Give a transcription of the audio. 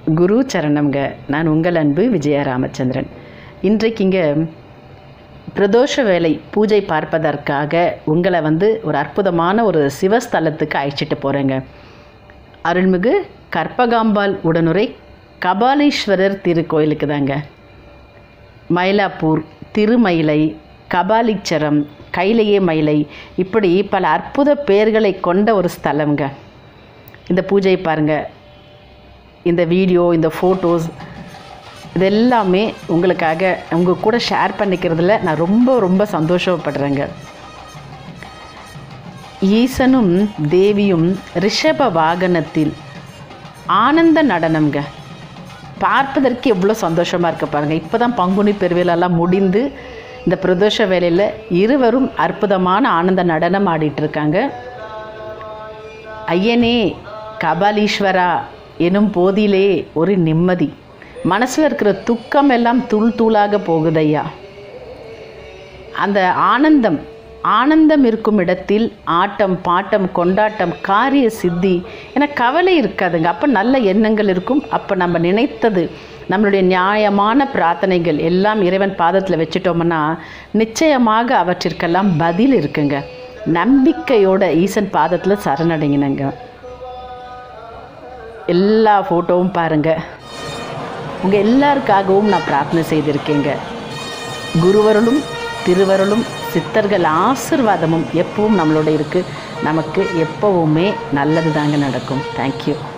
குரு சரணம்ங்க நான் உங்கள் அன்பு விஜயா ராமச்சந்திரன் இன்றைக்கு இங்கே பிரதோஷ வேலை பூஜை பார்ப்பதற்காக உங்களை வந்து ஒரு அற்புதமான ஒரு சிவஸ்தலத்துக்கு அழைச்சிட்டு போகிறேங்க அருள்மிகு கற்பகாம்பாள் உடனுரை கபாலீஸ்வரர் திருக்கோயிலுக்கு தாங்க மயிலாப்பூர் திருமயிலை கபாலீச்சரம் கைலையே மயிலை இப்படி பல அற்புத பெயர்களை கொண்ட ஒரு ஸ்தலம்ங்க இந்த பூஜை பாருங்கள் இந்த வீடியோ இந்த ஃபோட்டோஸ் இதெல்லாமே உங்களுக்காக உங்கள் கூட ஷேர் பண்ணிக்கிறதுல நான் ரொம்ப ரொம்ப சந்தோஷப்படுறேங்க ஈசனும் தேவியும் ரிஷப வாகனத்தில் ஆனந்த நடனம்ங்க பார்ப்பதற்கு எவ்வளோ சந்தோஷமாக இருக்க பாருங்கள் இப்போ தான் பங்குனி பெருவிழாலாம் முடிந்து இந்த பிரதோஷ வேலையில் இருவரும் அற்புதமான ஆனந்த நடனம் ஆடிட்டுருக்காங்க ஐயனே கபாலீஸ்வரா எனும் போதிலே ஒரு நிம்மதி மனசில் இருக்கிற துக்கம் எல்லாம் தூள் தூளாக போகுதையா அந்த ஆனந்தம் ஆனந்தம் இருக்கும் இடத்தில் ஆட்டம் பாட்டம் கொண்டாட்டம் காரிய சித்தி என கவலை இருக்காதுங்க அப்போ நல்ல எண்ணங்கள் இருக்கும் அப்போ நம்ம நினைத்தது நம்மளுடைய நியாயமான பிரார்த்தனைகள் எல்லாம் இறைவன் பாதத்தில் வச்சுட்டோம்னா நிச்சயமாக அவற்றிற்கெல்லாம் பதில் இருக்குங்க நம்பிக்கையோட ஈசன் பாதத்தில் சரணடைங்கினங்க எல்லா ஃபோட்டோவும் பாருங்கள் உங்கள் எல்லாருக்காகவும் நான் பிரார்த்தனை செய்திருக்கேங்க குருவருளும் திருவருளும் சித்தர்கள் ஆசிர்வாதமும் எப்பவும் நம்மளோட இருக்குது நமக்கு எப்போவுமே நல்லது தாங்க நடக்கும் தேங்க்யூ